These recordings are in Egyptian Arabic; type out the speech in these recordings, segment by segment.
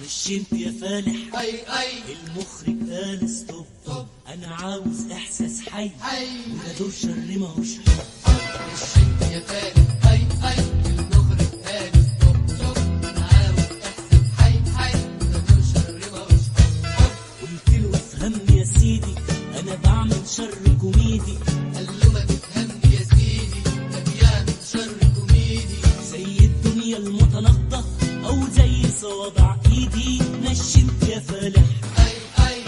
نشنت يا فالح اي اي المخرج قال ستوب طب انا عاوز احساس حي حي وده دور شر ماهوش حب الشنت يا فارس اي اي المخرج فارس طب طب انا عاوز احسن حي حي ده دور شر ماهوش حب قلت له افهمني يا سيدي انا بعمل شر كوميدي قال له ما تفهمني يا سيدي ده بيعمل شر كوميدي زي الدنيا المتنقطة او زي صوابع ايدي نشنت يا فالح اي اي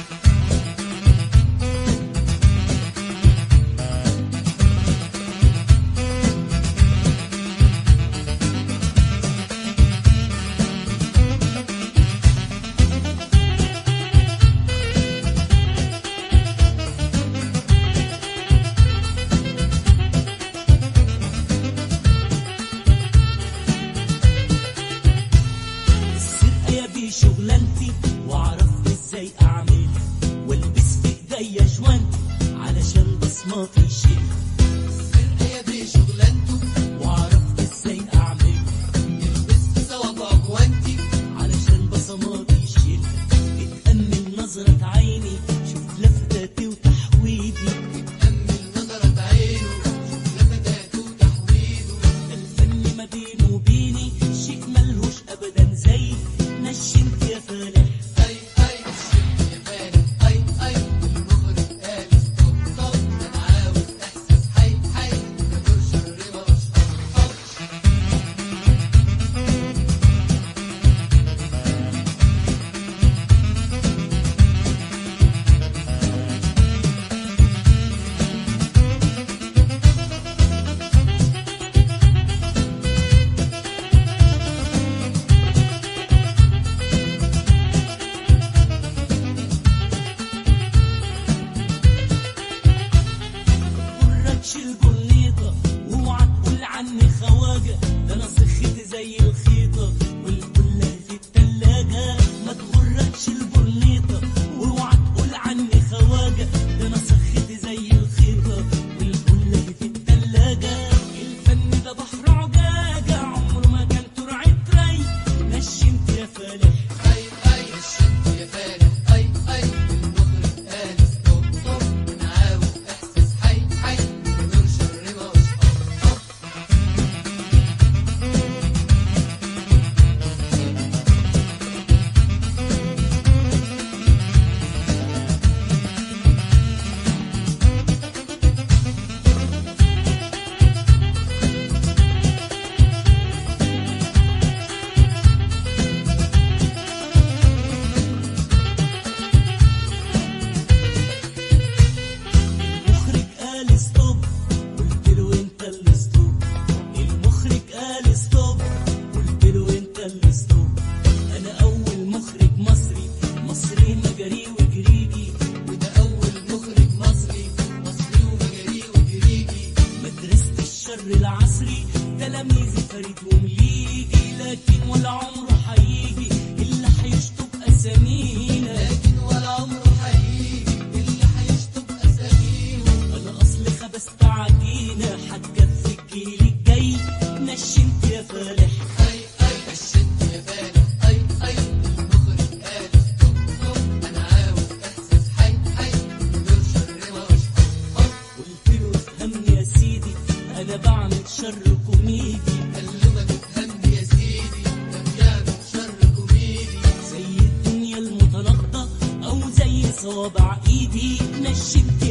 السرقة يا بيه شغلانتي واعرف ازاي اعملها والبس في ايديا جوانتي علشان بصماتي يشيل السرقة يا بيه شغلانته واعرف ازاي اعملها يلبس صوابع جوانتي علشان بصماتي يشيل اتأمل نظرة عيني شوف لفتاتي وتحويدي أمل نظرة عينه شوف لفتاته وتحويله الفن ما بينه وبيني شيء ملهوش ابدا زي نشنت يا فالح اي اي الشنت يا فارس اي اي المخرج قال ستوب ستوب انا عاوز احساس حي حي ده دور شر ماهوش حب مركش البنيطة واوعى تقول عني خواجة ده انا صخت زي الخيطة والكلة في التلاجة ما تغركش البنيطة واوعى تقول عني خواجة ده انا صخت زي الخيطة والكلة في التلاجة الفن ده بحر عجاجة عمره ما كان ترعة ري نشنت يا فالح اي اي الشنت يا فارس اي اي المخرج قال ستوب ستوب انا عاوز احساس حي حي ده دور شر ماهوش حب المخرج قال ستوب قلت له انت اللي ستوب المخرج قال ستوب قلت له انت اللي ستوب انا اول مخرج مصري مصري مجري وجريجي وده اول مخرج مصري مصري ومجري وجريجي مدرسة الشر العصري تلاميذي فريد ومليجي لكن ولا عمره هيجي اللي هيشطب اسامينا لكن ولا عمره هيجي اللي هيشطب اساميهم انا اصلي خبزت عجينة هتكفي الجيل الجاي نشنت يا فالح اي اي الشنت يا فارس اي اي المخرج قال ستوب ستوب انا عاوز احساس حي حي ده دور شر ماهوش حب قلت له افهمني يا سيدي انا بعمل شر كوميدي قال له ما تفهمني يا سيدي ده بيعمل شر كوميدي زي الدنيا المتنقطة او زي صوابع ايدي نشنت